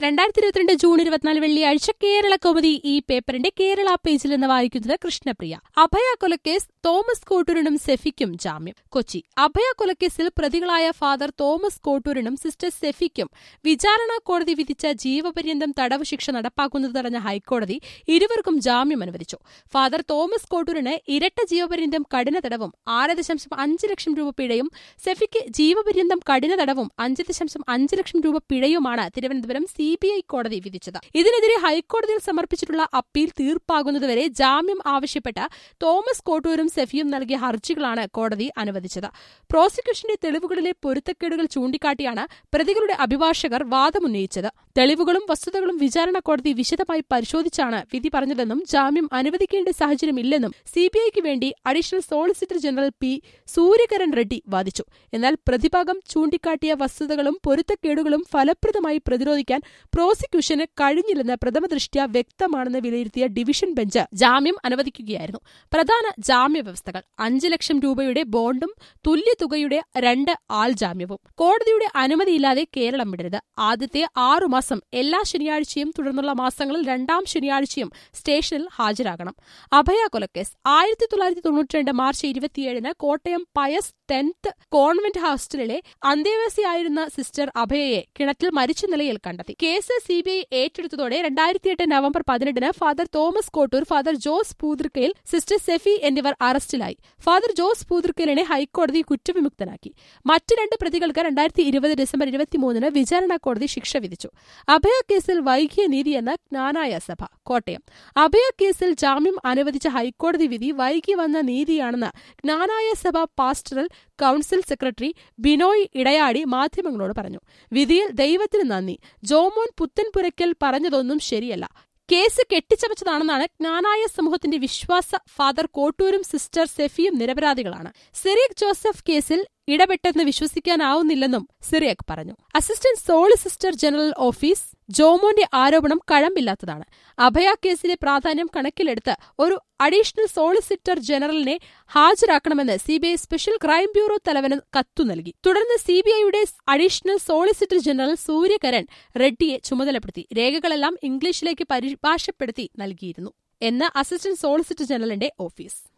രണ്ടായിരത്തി ഇരുപത്തിരണ്ട് ജൂൺ ഇരുപത്തിനാല് വെള്ളിയാഴ്ച കേരള കൗമുദി ഈ പേപ്പറിന്റെ കേരള പേജിൽ നിന്ന് വായിക്കുന്നത് കൃഷ്ണപ്രിയ അഭയ കൊലക്കേസ് തോമസ് കോട്ടൂരിനും സെഫിക്കും ജാമ്യം കൊച്ചി അഭയ കൊലക്കേസിൽ പ്രതികളായ ഫാദർ തോമസ് കോട്ടൂരിനും സിസ്റ്റർ സെഫിക്കും വിചാരണ കോടതി വിധിച്ച ജീവപര്യന്തം തടവ് ശിക്ഷ നടപ്പാക്കുന്നത് തടഞ്ഞ ഹൈക്കോടതി ഇരുവർക്കും ജാമ്യം അനുവദിച്ചു ഫാദർ തോമസ് കോട്ടൂരിന് ഇരട്ട ജീവപര്യന്തം കഠിന തടവും ആറ് ദശാംശം അഞ്ച് ലക്ഷം രൂപ പിഴയും സെഫിക്ക് ജീവപര്യന്തം കഠിന തടവും അഞ്ച് ദശാംശം അഞ്ച് ലക്ഷം രൂപ പിഴയുമാണ് തിരുവനന്തപുരം സി ബി ഐ കോടതി വിധിച്ചത് ഇതിനെതിരെ ഹൈക്കോടതിയിൽ സമർപ്പിച്ചിട്ടുള്ള അപ്പീൽ തീർപ്പാകുന്നതുവരെ ജാമ്യം ആവശ്യപ്പെട്ട് തോമസ് കോട്ടൂരും സെഫിയും നൽകിയ ഹർജികളാണ് കോടതി അനുവദിച്ചത് പ്രോസിക്യൂഷന്റെ തെളിവുകളിലെ പൊരുത്തക്കേടുകൾ ചൂണ്ടിക്കാട്ടിയാണ് പ്രതികളുടെ അഭിഭാഷകർ വാദമുന്നയിച്ചത് തെളിവുകളും വസ്തുതകളും വിചാരണ കോടതി വിശദമായി പരിശോധിച്ചാണ് വിധി പറഞ്ഞതെന്നും ജാമ്യം അനുവദിക്കേണ്ട സാഹചര്യമില്ലെന്നും സിബിഐക്ക് വേണ്ടി additional solicitor general P Suryakaran Reddy വാദിച്ചു എന്നാൽ പ്രതിഭാഗം ചൂണ്ടിക്കാട്ടിയ വസ്തുതകളും പൊരുത്തക്കേടുകളും ഫലപ്രദമായി പ്രതിരോധിക്കാൻ പ്രോസിക്യൂഷന് കഴിഞ്ഞില്ലെന്ന് പ്രഥമദൃഷ്ട്യാ വ്യക്തമാണെന്ന് വിലയിരുത്തിയ ഡിവിഷൻ ബെഞ്ച് ജാമ്യം അനുവദിക്കുകയായിരുന്നു പ്രധാന ജാമ്യ വ്യവസ്ഥകൾ അഞ്ച് ലക്ഷം രൂപയുടെ ബോണ്ടും തുല്യതുകയുടെ രണ്ട് ആൾ ജാമ്യവും കോടതിയുടെ അനുമതിയില്ലാതെ കേരളം വിടരുത് ആദ്യത്തെ ആറുമാസം എല്ലാ ശനിയാഴ്ചയും തുടർന്നുള്ള മാസങ്ങളിൽ രണ്ടാം ശനിയാഴ്ചയും സ്റ്റേഷനിൽ ഹാജരാകണം അഭയ കൊലക്കേസ് ആയിരത്തി തൊള്ളായിരത്തി തൊണ്ണൂറ്റിരണ്ട് മാർച്ച് ഇരുപത്തിയേഴിന് കോട്ടയം പയസ് ടെൻത്ത് കോൺവെന്റ് ഹോസ്റ്റലിലെ അന്തേവാസിയായിരുന്ന സിസ്റ്റർ അഭയയെ കിണറ്റിൽ മരിച്ച നിലയിൽ കണ്ടെത്തി കേസ് സിബിഐ ഏറ്റെടുത്തതോടെ രണ്ടായിരത്തിയെട്ട് നവംബർ പതിനെട്ടിന് father Thomas Kottoor father Jose Poothrikkayil sister Sephy എന്നിവർ അറസ്റ്റിലായി ഫാദർ ജോസ് പൂതൃക്കലിനെ ഹൈക്കോടതി കുറ്റവിമുക്തനാക്കി മറ്റ് രണ്ട് പ്രതികൾക്ക് രണ്ടായിരത്തി ഇരുപത് ഡിസംബർ ഇരുപത്തിമൂന്നിന് വിചാരണ കോടതി ശിക്ഷ വിധിച്ചു അഭയ കേസിൽ വൈകിയ നീതിയെന്ന് ജ്ഞാനായ സഭ കോട്ടയം അഭയ കേസിൽ ജാമ്യം അനുവദിച്ച ഹൈക്കോടതി വിധി വൈകി വന്ന നീതിയാണെന്ന് ജ്ഞാനായ സഭ pastoral council secretary Binoy Idayadi മാധ്യമങ്ങളോട് പറഞ്ഞു വിധിയിൽ ദൈവത്തിന് നന്ദി ജോമോൻ പുത്തൻപുരയ്ക്കൽ പറഞ്ഞതൊന്നും ശരിയല്ല കേസ് കെട്ടിച്ചമച്ചതാണെന്നാണ് ജ്ഞാനായ സമൂഹത്തിന്റെ വിശ്വാസ ഫാദർ കോട്ടൂരും സിസ്റ്റർ സെഫിയും നിരപരാധികളാണ് സിറിയക് ജോസഫ് കേസിൽ ഇടപെട്ടെന്ന് വിശ്വസിക്കാനാവുന്നില്ലെന്നും സിറിയക് പറഞ്ഞു അസിസ്റ്റന്റ് സോളിസിസ്റ്റർ ജനറൽ ഓഫീസ് ജോമോന്റെ ആരോപണം കഴമ്പില്ലാത്തതാണ് അഭയ കേസിലെ പ്രാധാന്യം കണക്കിലെടുത്ത് ഒരു അഡീഷണൽ സോളിസിറ്റർ ജനറലിനെ ഹാജരാക്കണമെന്ന് സിബിഐ സ്പെഷ്യൽ ക്രൈം ബ്യൂറോ തലവന് കത്തു നൽകി തുടർന്ന് സിബിഐയുടെ അഡീഷണൽ സോളിസിറ്റർ ജനറൽ സൂര്യകരൺ റെഡ്ഡിയെ ചുമതലപ്പെടുത്തി രേഖകളെല്ലാം ഇംഗ്ലീഷിലേക്ക് പരിഭാഷപ്പെടുത്തി നൽകിയിരുന്നു എന്ന് അസിസ്റ്റന്റ് സോളിസിറ്റർ ജനറലിന്റെ ഓഫീസ്